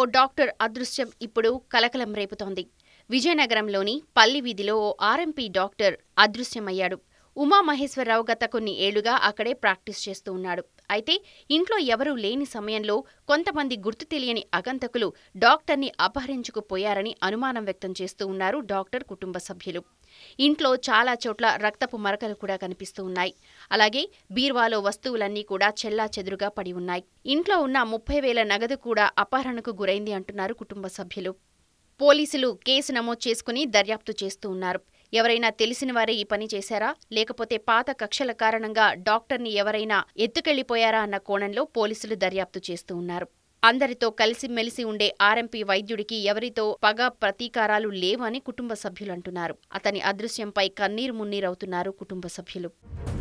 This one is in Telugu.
డాక్టర్ అదృశ్యం ఇప్పుడు కలకలం రేపుతోంది విజయనగరంలోని పల్లి వీధిలో ఓ ఆర్ఎంపీ డాక్టర్ అదృశ్యమయ్యాడు ఉమామహేశ్వరరావు గత కొన్ని ఏళ్లుగా అక్కడే ప్రాక్టీస్ చేస్తూ ఉన్నాడు అయితే ఇంట్లో ఎవరూ లేని సమయంలో కొంతమంది గుర్తు తెలియని అగంతకులు డాక్టర్ని అపహరించుకుపోయారని అనుమానం వ్యక్తం చేస్తూ ఉన్నారు డాక్టర్ కుటుంబ సభ్యులు ఇంట్లో చాలా చోట్ల రక్తపు మరకలు కూడా కనిపిస్తూ ఉన్నాయి అలాగే బీర్వాలో వస్తువులన్నీ కూడా చెల్లా చెదురుగా పడి ఉన్నాయి ఇంట్లో ఉన్న ముప్పై వేల నగదు కూడా అపహరణకు గురైంది అంటున్నారు కుటుంబ సభ్యులు పోలీసులు కేసు నమోదు చేసుకుని దర్యాప్తు చేస్తూ ఉన్నారు ఎవరైనా తెలిసిన వారే ఈ పని చేశారా లేకపోతే పాత కక్షల కారణంగా డాక్టర్ని ఎవరైనా ఎత్తుకెళ్లిపోయారా అన్న కోణంలో పోలీసులు దర్యాప్తు చేస్తూ ఉన్నారు అందరితో కలిసిమెలిసి ఉండే ఆర్ఎంపీ వైద్యుడికి ఎవరితో పగ ప్రతీకారాలు లేవని కుటుంబ సభ్యులు అంటున్నారు అతని అదృశ్యంపై కన్నీరు మున్నీరవుతున్నారు కుటుంబ సభ్యులు